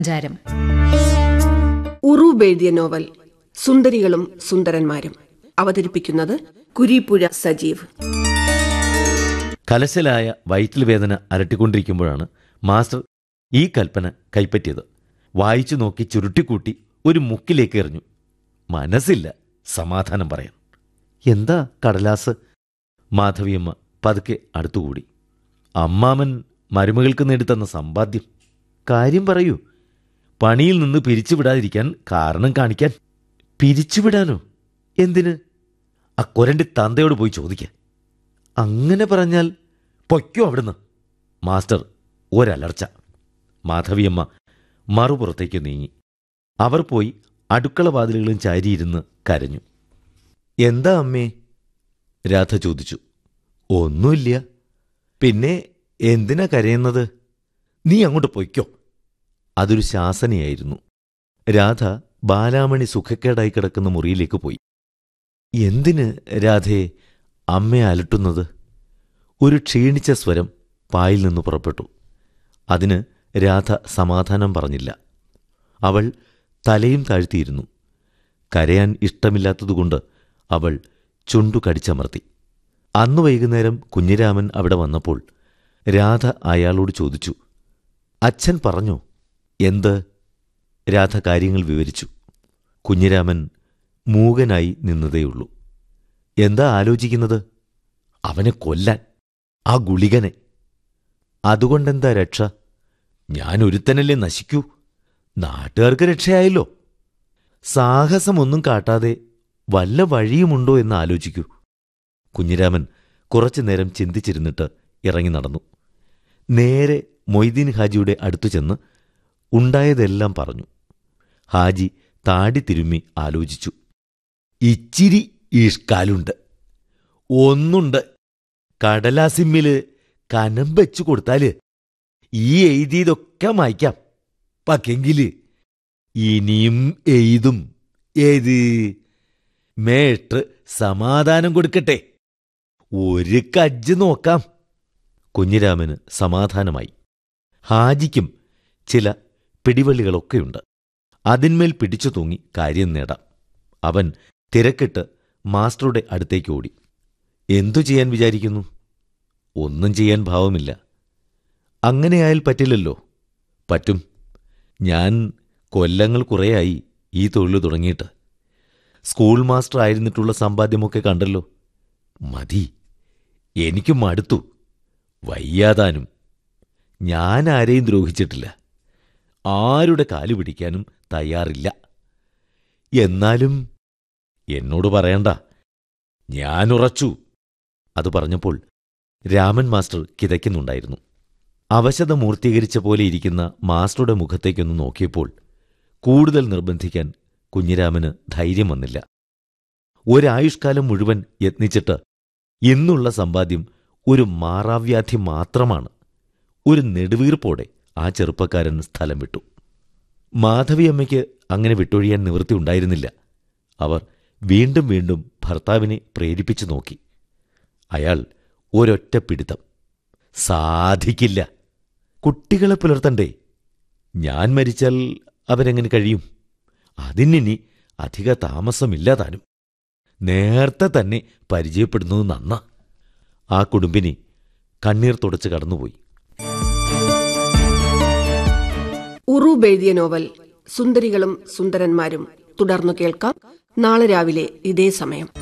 സഞ്ചാരം ഉറൂബ് എഴുതിയ നോവൽ സുന്ദരികളും സുന്ദരന്മാരും അവതരിപ്പിക്കുന്നത് കുരീപ്പുഴ സജീവ് കലശലായ വയറ്റിൽ വേദന അലട്ടിക്കൊണ്ടിരിക്കുമ്പോഴാണ് മാസ്റ്റർ ഈ കൽപ്പന കൈപ്പറ്റിയത് വായിച്ചു നോക്കി ചുരുട്ടിക്കൂട്ടി ഒരു മുക്കിലേക്ക് എറിഞ്ഞു മനസ്സില്ല സമാധാനം പറയാൻ എന്താ കടലാസ് മാധവിയമ്മ പതുക്കെ അടുത്തുകൂടി അമ്മാമൻ മരുമകൾക്ക് നേടിത്തന്ന സമ്പാദ്യം കാര്യം പറയൂ പണിയിൽ നിന്ന് പിരിച്ചുവിടാതിരിക്കാൻ കാരണം കാണിക്കാൻ പിരിച്ചുവിടാനോ എന്തിന് അക്കൊരൻ്റെ തന്തയോട് പോയി ചോദിക്കാൻ അങ്ങനെ പറഞ്ഞാൽ പൊയ്ക്കോ അവിടുന്ന് മാസ്റ്റർ ഒരലർച്ച മാധവിയമ്മ മറുപുറത്തേക്ക് നീങ്ങി അവർ പോയി അടുക്കള വാതിലുകളും ചാരിയിരുന്ന് കരഞ്ഞു എന്താ അമ്മേ രാധ ചോദിച്ചു ഒന്നുമില്ല പിന്നെ എന്തിനാ കരയുന്നത് നീ അങ്ങോട്ട് പൊയ്ക്കോ അതൊരു ശാസനയായിരുന്നു രാധ ബാലാമണി സുഖക്കേടായി കിടക്കുന്ന മുറിയിലേക്ക് പോയി എന്തിന് രാധയെ അമ്മയെ അലട്ടുന്നത് ഒരു ക്ഷീണിച്ച സ്വരം പായിൽ നിന്ന് പുറപ്പെട്ടു അതിന് രാധ സമാധാനം പറഞ്ഞില്ല അവൾ തലയും താഴ്ത്തിയിരുന്നു കരയാൻ ഇഷ്ടമില്ലാത്തതുകൊണ്ട് അവൾ ചുണ്ടു കടിച്ചമർത്തി അന്ന് വൈകുന്നേരം കുഞ്ഞിരാമൻ അവിടെ വന്നപ്പോൾ രാധ അയാളോട് ചോദിച്ചു അച്ഛൻ പറഞ്ഞോ എന്ത് രാധ കാര്യങ്ങൾ വിവരിച്ചു കുഞ്ഞിരാമൻ മൂകനായി നിന്നതേയുള്ളൂ എന്താ ആലോചിക്കുന്നത് അവനെ കൊല്ലാൻ ആ ഗുളികനെ അതുകൊണ്ടെന്താ രക്ഷ ഞാൻ ഒരുത്തനല്ലേ നശിക്കൂ നാട്ടുകാർക്ക് രക്ഷയായല്ലോ സാഹസമൊന്നും കാട്ടാതെ വല്ല വഴിയുമുണ്ടോ എന്ന് ആലോചിക്കൂ കുഞ്ഞിരാമൻ കുറച്ചു നേരം ചിന്തിച്ചിരുന്നിട്ട് ഇറങ്ങി നടന്നു നേരെ മൊയ്തീൻ ഹാജിയുടെ അടുത്തു ചെന്ന് ഉണ്ടായതെല്ലാം പറഞ്ഞു ഹാജി താടി തിരുമ്മി ആലോചിച്ചു ഇച്ചിരി ഈഷ്കാലുണ്ട് ഒന്നുണ്ട് കടലാസിമ്മില് കനം വെച്ചു കൊടുത്താല് ഈ എഴുതിയതൊക്കെ മായ്ക്കാം പക്കെങ്കില് ഇനിയും എഴുതും ഏത് മേട്ട് സമാധാനം കൊടുക്കട്ടെ ഒരു കജ്ജ് നോക്കാം കുഞ്ഞിരാമന് സമാധാനമായി ഹാജിക്കും ചില പിടിവള്ളികളൊക്കെയുണ്ട് അതിന്മേൽ പിടിച്ചു തൂങ്ങി കാര്യം നേടാം അവൻ തിരക്കിട്ട് മാസ്റ്ററുടെ അടുത്തേക്ക് ഓടി എന്തു ചെയ്യാൻ വിചാരിക്കുന്നു ഒന്നും ചെയ്യാൻ ഭാവമില്ല അങ്ങനെയായാൽ പറ്റില്ലല്ലോ പറ്റും ഞാൻ കൊല്ലങ്ങൾ കുറേയായി ഈ തൊഴിൽ തുടങ്ങിയിട്ട് സ്കൂൾ മാസ്റ്റർ ആയിരുന്നിട്ടുള്ള സമ്പാദ്യമൊക്കെ കണ്ടല്ലോ മതി എനിക്ക് മടുത്തു വയ്യാതാനും ഞാൻ ആരെയും ദ്രോഹിച്ചിട്ടില്ല ആരുടെ കാലു പിടിക്കാനും തയ്യാറില്ല എന്നാലും എന്നോട് പറയണ്ട ഞാൻ ഉറച്ചു അത് പറഞ്ഞപ്പോൾ രാമൻ മാസ്റ്റർ കിതയ്ക്കുന്നുണ്ടായിരുന്നു അവശത മൂർത്തീകരിച്ച പോലെ ഇരിക്കുന്ന മാസ്റ്ററുടെ മുഖത്തേക്കൊന്ന് നോക്കിയപ്പോൾ കൂടുതൽ നിർബന്ധിക്കാൻ കുഞ്ഞിരാമന് ധൈര്യം വന്നില്ല ഒരായുഷ്കാലം മുഴുവൻ യത്നിച്ചിട്ട് ഇന്നുള്ള സമ്പാദ്യം ഒരു മാറാവ്യാധി മാത്രമാണ് ഒരു നെടുവീർപ്പോടെ ആ ചെറുപ്പക്കാരൻ സ്ഥലം വിട്ടു മാധവിയമ്മയ്ക്ക് അങ്ങനെ വിട്ടൊഴിയാൻ നിവൃത്തി ഉണ്ടായിരുന്നില്ല അവർ വീണ്ടും വീണ്ടും ഭർത്താവിനെ പ്രേരിപ്പിച്ചു നോക്കി അയാൾ ഒരൊറ്റ പിടുത്തം സാധിക്കില്ല കുട്ടികളെ പുലർത്തണ്ടേ ഞാൻ മരിച്ചാൽ അവരെങ്ങനെ കഴിയും അതിനിനി അധിക താമസമില്ല താനും നേരത്തെ തന്നെ പരിചയപ്പെടുന്നത് നന്ന ആ കുടുംബിനി കണ്ണീർ തുടച്ച് കടന്നുപോയി ഉറൂബ് എഴുതിയ നോവൽ സുന്ദരികളും സുന്ദരന്മാരും തുടർന്നു കേൾക്കാം നാളെ രാവിലെ ഇതേ സമയം